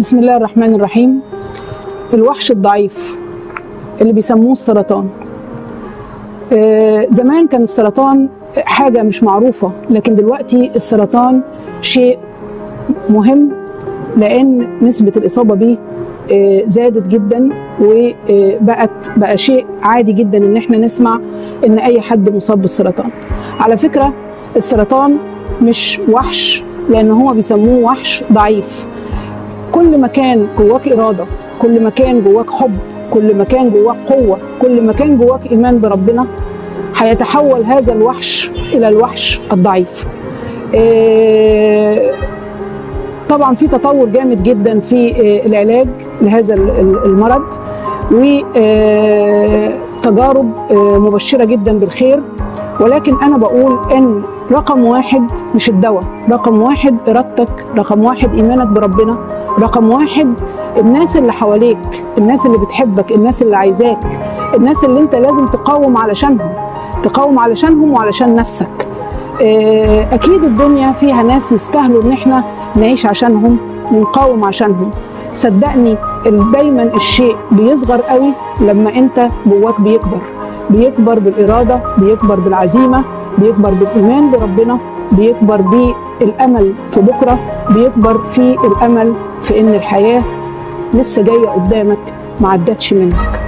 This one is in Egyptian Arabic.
بسم الله الرحمن الرحيم الوحش الضعيف اللي بيسموه السرطان آه، زمان كان السرطان حاجة مش معروفة لكن دلوقتي السرطان شيء مهم لأن نسبة الإصابة به آه، زادت جدا وبقت بقى شيء عادي جدا ان احنا نسمع ان اي حد مصاب بالسرطان على فكرة السرطان مش وحش لان هو بيسموه وحش ضعيف كل ما كان جواك إرادة كل ما كان جواك حب كل ما كان جواك قوة كل ما كان جواك إيمان بربنا هيتحول هذا الوحش إلى الوحش الضعيف إيه، طبعا في تطور جامد جدا في إيه، العلاج لهذا ال- ال- المرض وتجارب مبشرة جدا بالخير ولكن أنا بقول إن رقم واحد مش الدواء رقم واحد إرادتك رقم واحد إيمانك بربنا رقم واحد الناس اللي حواليك الناس اللي بتحبك الناس اللي عايزاك الناس اللي انت لازم تقاوم علشانهم تقاوم علشانهم وعلشان نفسك آه، اكيد الدنيا فيها ناس يستاهلوا ان احنا نعيش عشانهم ونقاوم عشانهم صدقني ال- دايما الشيء بيصغر قوي لما انت جواك بيكبر بيكبر بالاراده بيكبر بالعزيمه بيكبر بالايمان بربنا بيكبر بالامل في بكره بيكبر في الامل في ان الحياه لسه جايه قدامك ما عدتش منك